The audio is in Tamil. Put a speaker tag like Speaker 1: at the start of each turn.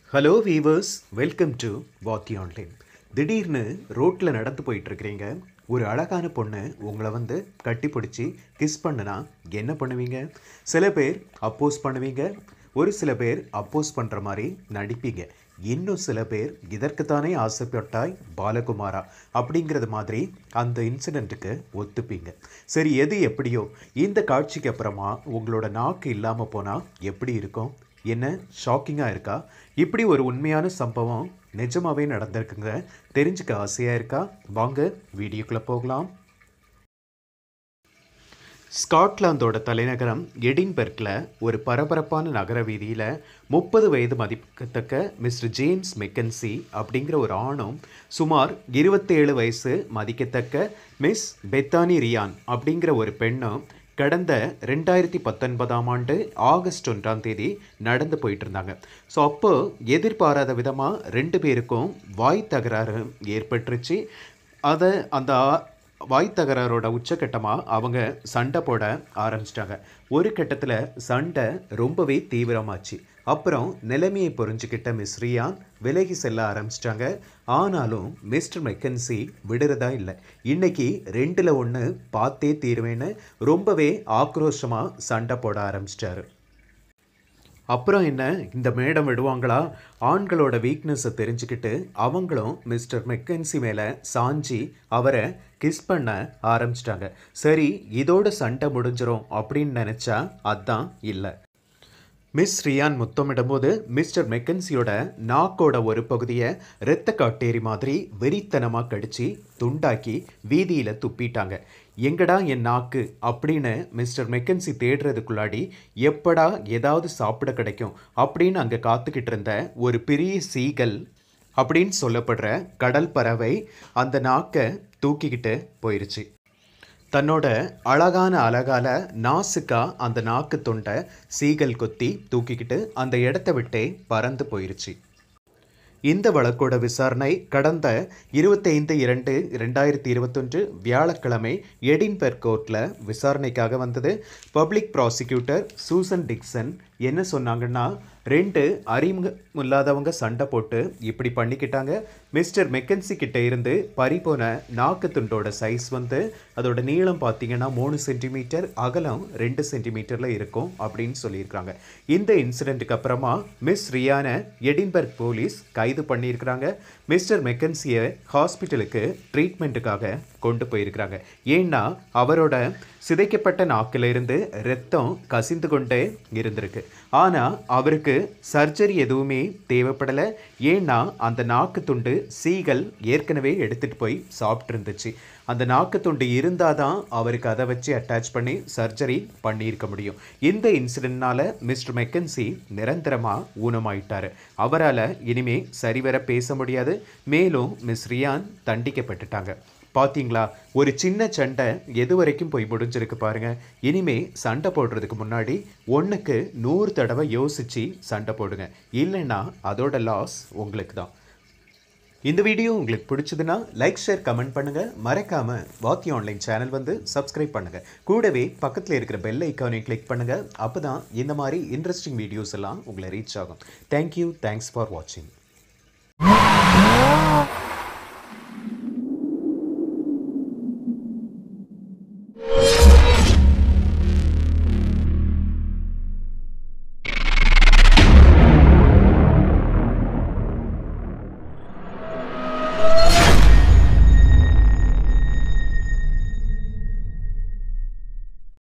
Speaker 1: hello viewers welcome to Vaathi online திடீர்னு ரோட்டில் நடந்து போயிட்டு இருக்கிறீங்க ஒரு அழகான பொண்ணு உங்களை வந்து கட்டி பிடிச்சி கிஸ் பண்ணுனா என்ன பண்ணுவீங்க சில பேர் அப்போஸ் பண்ணுவீங்க ஒரு சில பேர் அப்போஸ் பண்ணுற மாதிரி நடிப்பீங்க இன்னும் சில பேர் இதற்குத்தானே ஆசைப்பட்டாய் பாலகுமாரா அப்படிங்கிறது மாதிரி அந்த இன்சிடெண்ட்டுக்கு ஒத்துப்பீங்க சரி எது எப்படியோ இந்த காட்சிக்கு அப்புறமா உங்களோட நாக்கு இல்லாமல் போனால் எப்படி இருக்கும் என்ன ஷாக்கிங்காக இருக்கா இப்படி ஒரு உண்மையான சம்பவம் நிஜமாவே நடந்திருக்குங்க தெரிஞ்சுக்க ஆசையாக இருக்கா வாங்க வீடியோக்குள்ளே போகலாம் ஸ்காட்லாந்தோட தலைநகரம் எடின்பெர்க்கில் ஒரு பரபரப்பான நகர வீதியில் முப்பது வயது மதிக்கத்தக்க மிஸ்டர் ஜேம்ஸ் மெக்கன்சி அப்படிங்கிற ஒரு ஆணும் சுமார் இருபத்தேழு வயசு மதிக்கத்தக்க மிஸ் பெத்தானி ரியான் அப்படிங்கிற ஒரு பெண்ணும் கடந்த ரெண்டாயிரத்தி பத்தொன்பதாம் ஆண்டு ஆகஸ்ட் ஒன்றாம் தேதி நடந்து போயிட்டு இருந்தாங்க ஸோ அப்போ எதிர்பாராத விதமாக ரெண்டு பேருக்கும் வாய் தகராறு ஏற்பட்டுருச்சு அதை அந்த வாய் தகராறோட உச்சக்கட்டமாக அவங்க சண்டை போட ஆரம்பிச்சிட்டாங்க ஒரு கட்டத்தில் சண்டை ரொம்பவே தீவிரமாச்சு அப்புறம் நிலைமையை புரிஞ்சுக்கிட்ட மிஸ் ரியான் விலகி செல்ல ஆரம்பிச்சிட்டாங்க ஆனாலும் மிஸ்டர் மெக்கன்சி விடுறதா இல்லை இன்னைக்கு ரெண்டில் ஒன்று பார்த்தே தீருவேன்னு ரொம்பவே ஆக்ரோஷமாக சண்டை போட ஆரம்பிச்சிட்டாரு அப்புறம் என்ன இந்த மேடம் விடுவாங்களா ஆண்களோட வீக்னஸை தெரிஞ்சுக்கிட்டு அவங்களும் மிஸ்டர் மெக்கன்சி மேலே சாஞ்சி அவரை கிஸ் பண்ண ஆரம்பிச்சிட்டாங்க சரி இதோட சண்டை முடிஞ்சிரும் அப்படின்னு நினச்சா அதான் இல்லை மிஸ் ரியான் முத்தமிடும்போது மிஸ்டர் மெக்கன்சியோட நாக்கோட ஒரு பகுதியை இரத்த காட்டேரி மாதிரி வெறித்தனமாக கடிச்சு துண்டாக்கி வீதியில் துப்பிட்டாங்க எங்கடா என் நாக்கு அப்படின்னு மிஸ்டர் மெக்கன்சி தேடுறதுக்குள்ளாடி எப்படா ஏதாவது சாப்பிட கிடைக்கும் அப்படின்னு அங்கே காத்துக்கிட்டு இருந்த ஒரு பெரிய சீகல் அப்படின்னு சொல்லப்படுற கடல் பறவை அந்த நாக்கை தூக்கிக்கிட்டு போயிருச்சு தன்னோட அழகான அழகால நாசுக்கா அந்த நாக்கு தொண்டை சீகல் கொத்தி தூக்கிக்கிட்டு அந்த இடத்த விட்டே பறந்து போயிருச்சு இந்த வழக்கோட விசாரணை கடந்த இருபத்தைந்து இரண்டு ரெண்டாயிரத்தி இருபத்தொன்று வியாழக்கிழமை எடின்பெர்க் கோர்ட்டில் விசாரணைக்காக வந்தது பப்ளிக் ப்ராசிக்யூட்டர் சூசன் டிக்சன் என்ன சொன்னாங்கன்னா ரெண்டு அறிமுகம் இல்லாதவங்க சண்டை போட்டு இப்படி பண்ணிக்கிட்டாங்க மிஸ்டர் மெக்கன்சி கிட்ட இருந்து பறிபோன நாக்கு துண்டோட சைஸ் வந்து அதோட நீளம் பார்த்தீங்கன்னா மூணு சென்டிமீட்டர் அகலம் ரெண்டு சென்டிமீட்டரில் இருக்கும் அப்படின்னு சொல்லியிருக்காங்க இந்த இன்சிடெண்ட்டுக்கு அப்புறமா மிஸ் ரியானை எடின்பர்க் போலீஸ் கைது பண்ணியிருக்கிறாங்க மிஸ்டர் மெக்கன்சியை ஹாஸ்பிட்டலுக்கு ட்ரீட்மெண்ட்டுக்காக கொண்டு போயிருக்கிறாங்க ஏன்னா அவரோட சிதைக்கப்பட்ட நாக்கிலிருந்து ரத்தம் கசிந்து கொண்டே இருந்திருக்கு ஆனால் அவருக்கு சர்ஜரி எதுவுமே தேவைப்படலை ஏன்னா அந்த நாக்கு துண்டு சீகல் ஏற்கனவே எடுத்துகிட்டு போய் சாப்பிட்டு இருந்துச்சு அந்த நாக்கு துண்டு இருந்தால் தான் அவருக்கு அதை வச்சு அட்டாச் பண்ணி சர்ஜரி பண்ணியிருக்க முடியும் இந்த இன்சிடென்ட்னால மிஸ்டர் மெக்கன்சி நிரந்தரமாக ஊனமாயிட்டார் அவரால் இனிமே சரிவர பேச முடியாது மேலும் மிஸ் ரியான் தண்டிக்கப்பட்டுட்டாங்க பார்த்தீங்களா ஒரு சின்ன சண்டை எது வரைக்கும் போய் முடிஞ்சிருக்கு பாருங்க இனிமே சண்டை போடுறதுக்கு முன்னாடி ஒன்றுக்கு நூறு தடவை யோசிச்சு சண்டை போடுங்க இல்லைன்னா அதோட லாஸ் உங்களுக்கு தான் இந்த வீடியோ உங்களுக்கு பிடிச்சதுன்னா லைக் ஷேர் கமெண்ட் பண்ணுங்க மறக்காம வாத்தி ஆன்லைன் சேனல் வந்து சப்ஸ்கிரைப் பண்ணுங்க கூடவே பக்கத்தில் இருக்கிற பெல் ஐக்கானையும் கிளிக் பண்ணுங்க அப்பதான் இந்த மாதிரி இன்ட்ரெஸ்டிங் வீடியோஸ் எல்லாம் உங்களை ரீச் ஆகும் தேங்க்யூ தேங்க்ஸ் ஃபார் வாட்சிங்